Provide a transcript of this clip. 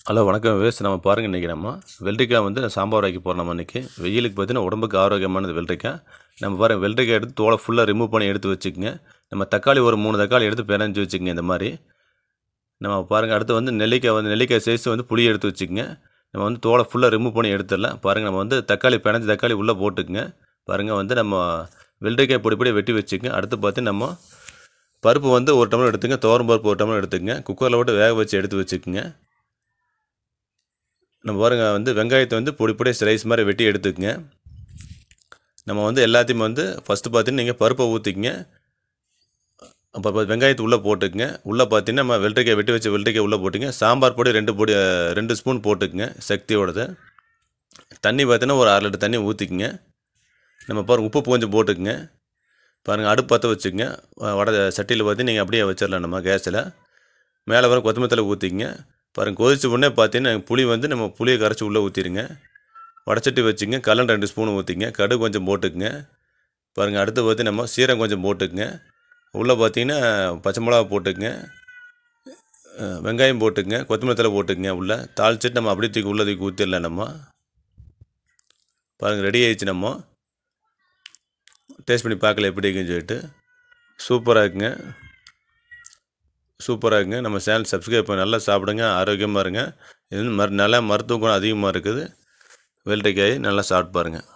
hello வணக்கம் wives நம்ம பாருங்கள் இன்றைக்கி நம்ம வெள்ளரிக்காய் வந்து சாம்பார் வைக்க போகிறோம் நம்ம இன்றைக்கி வெயிலுக்கு பார்த்தீங்கன்னா உடம்புக்கு ஆரோக்கியமானது வெள்ளரிக்காய் நம்ம பாருங்கள் வெள்ளரிக்காய் எடுத்து தோலை ஃபுல்லாக ரிமூவ் பண்ணி எடுத்து வச்சுக்கோங்க நம்ம தக்காளி ஒரு மூணு தக்காளி எடுத்து பிணைஞ்சு வச்சுக்கோங்க இந்த மாதிரி நம்ம பாருங்கள் அடுத்து வந்து நெல்லிக்காய் வந்து நெல்லிக்காய் சைஸ் வந்து புளி எடுத்து வச்சுக்கோங்க நம்ம வந்து தோலை ஃபுல்லாக ரிமூவ் பண்ணி எடுத்துடலாம் பாருங்கள் நம்ம வந்து தக்காளி பிணைஞ்சு தக்காளி உள்ளே போட்டுக்குங்க பாருங்கள் வந்து நம்ம வெள்ளரிக்காய் பொடி பொடி வெட்டி வச்சுக்கோங்க அடுத்து பார்த்து நம்ம பருப்பு வந்து ஒரு டம்ளர் எடுத்துங்க துவரம் பருப்பு ஒரு டம்ளர் எடுத்துக்கங்க குக்கரில் போட்டு வேக வச்சு எடுத்து வச்சுக்கோங்க நம்ம பாருங்க வந்து வெங்காயத்தை வந்து பொடி பொடி ஸ்லைஸ் மாதிரி வெட்டி எடுத்துக்கங்க நம்ம வந்து எல்லாத்தையும் வந்து ஃபஸ்ட்டு பார்த்தீங்கன்னா நீங்கள் பருப்பை ஊற்றிக்கங்க அப்புறம் வெங்காயத்தை உள்ளே போட்டுக்குங்க உள்ளே பார்த்தீங்கன்னா நம்ம வெள்ளரிக்காய் வெட்டி வச்ச வெள்ளரிக்காய் உள்ளே போட்டுங்க சாம்பார் பொடி ரெண்டு பொடி அஹ், ரெண்டு ஸ்பூன் போட்டுக்குங்க சக்தியோடது தண்ணி பார்த்தீங்கன்னா ஒரு அரை லிட்டர் தண்ணி ஊற்றிக்குங்க நம்ம பாருங்கள் உப்பு கொஞ்சம் போட்டுக்குங்க பாருங்கள் அடுப்பு பற்ற வச்சுக்கங்க அஹ், வடை சட்டியில் பார்த்து நீங்கள் அப்படியே வச்சிடலாம் நம்ம கேஸில் மேலே வர கொத்தமல்லி தழை ஊற்றிங்க பாருங்கள் கொதிச்ச உடனே பார்த்தீங்கன்னா புளி வந்து நம்ம புளியை கரைச்சி உள்ளே ஊற்றிடுங்க வடச்சட்டி வச்சுங்க கல்லன் ரெண்டு ஸ்பூன் ஊற்றிங்க கடுகு கொஞ்சம் போட்டுக்குங்க பாருங்கள் அடுத்து பார்த்து நம்ம சீரகம் கொஞ்சம் போட்டுக்குங்க உள்ளே பார்த்தீங்கன்னா பச்சை மிளகா போட்டுக்குங்க அஹ், வெங்காயம் போட்டுக்குங்க கொத்தமல்லி தழை போட்டுக்குங்க உள்ளே தாளிச்சிட்டு நம்ம அப்படியே தூக்கி உள்ளே தூக்கி ஊற்றிடலாம் நம்ம பாருங்கள் ரெடி ஆயிடுச்சு நம்ம டேஸ்ட் பண்ணி பார்க்கல எப்படி இருக்குன்னு சொல்லிட்டு சூப்பராக இருக்குங்க சூப்பராக இருக்குங்க நம்ம சேனல் சப்ஸ்கிரைப் பண்ணி நல்லா சாப்பிடுங்க ஆரோக்கியமாக இருங்க இது வந்து மரு நல்ல மருத்துவ குணம் அதிகமாக இருக்குது வெள்ளரிக்காய் நல்லா சாப்பிட்டு பாருங்கள்